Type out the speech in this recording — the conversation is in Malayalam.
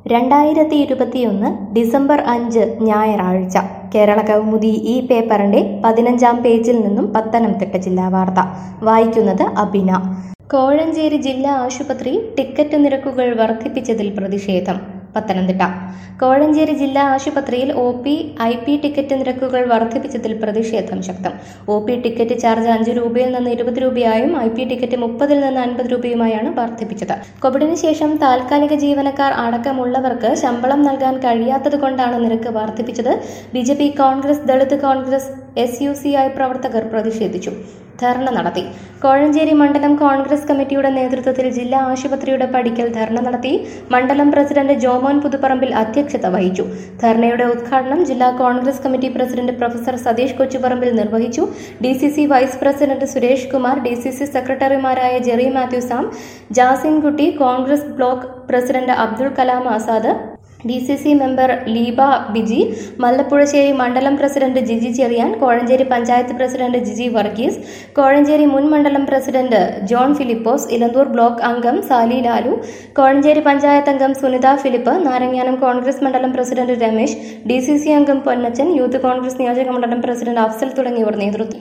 രണ്ടായിരത്തി ഇരുപത്തിയൊന്ന് ഡിസംബർ അഞ്ച് ഞായറാഴ്ച കേരള കൗമുദി ഈ പേപ്പറിന്റെ പതിനഞ്ചാം പേജിൽ നിന്നും പത്തനംതിട്ട ജില്ലാ വാർത്ത വായിക്കുന്നത് അബിന കോഴഞ്ചേരി ജില്ലാ ആശുപത്രി ടിക്കറ്റ് നിരക്കുകൾ വർദ്ധിപ്പിച്ചതിൽ പ്രതിഷേധം പത്തനംതിട്ട കോഴഞ്ചേരി ജില്ലാ ആശുപത്രിയിൽ O P I P ticket നിരക്കുകൾ വർദ്ധിപ്പിച്ചതിൽ പ്രതിഷേധം ശക്തം ഒ പി ടിക്കറ്റ് ചാർജ് അഞ്ച് രൂപയിൽ നിന്ന് ഇരുപത് രൂപയായും ഐ പി ടിക്കറ്റ് മുപ്പതിൽ നിന്ന് അൻപത് രൂപയുമായാണ് വർദ്ധിപ്പിച്ചത് കോവിഡിന് ശേഷം താൽക്കാലിക ജീവനക്കാർ അടക്കമുള്ളവർക്ക് ശമ്പളം നൽകാൻ കഴിയാത്തത് കൊണ്ടാണ് നിരക്ക് വർദ്ധിപ്പിച്ചത് B J P Congress Dalit Congress S U C I പ്രവർത്തകർ പ്രതിഷേധിച്ചു ധർണ നടത്തി കോഴഞ്ചേരി മണ്ഡലം കോൺഗ്രസ് കമ്മിറ്റിയുടെ നേതൃത്വത്തിൽ ജില്ലാ ആശുപത്രിയുടെ പടിക്കൽ ധർണ നടത്തി മണ്ഡലം പ്രസിഡന്റ് ജോമോൻ പുതുപ്പറമ്പിൽ അധ്യക്ഷത വഹിച്ചു ധർണയുടെ ഉദ്ഘാടനം ജില്ലാ Congress committee president professor Satheesh Kochuparambil നിർവഹിച്ചു D C C vice president Suresh Kumar D C C സെക്രട്ടറിമാരായ Jerry Mathew Sam Jasinkutty Congress block president Abdul Kalam Azad D C C member Leeba Biji Mallappuzhassery മണ്ഡലം പ്രസിഡന്റ് ജിജി ചെറിയാൻ കോഴഞ്ചേരി പഞ്ചായത്ത് പ്രസിഡന്റ് ജിജി വർഗീസ് കോഴഞ്ചേരി മുൻ മണ്ഡലം പ്രസിഡന്റ് ജോൺ ഫിലിപ്പോസ് ഇലന്തൂർ ബ്ലോക്ക് അംഗം സാലി ലാലു കോഴഞ്ചേരി പഞ്ചായത്ത് അംഗം സുനിത ഫിലിപ്പ് നാരങ്ങാനം കോൺഗ്രസ് മണ്ഡലം president Ramesh D C C അംഗം പൊന്നച്ചൻ യൂത്ത് കോൺഗ്രസ് നിയോജക മണ്ഡലം പ്രസിഡന്റ് അഫ്സൽ തുടങ്ങിയവർ നേതൃത്വം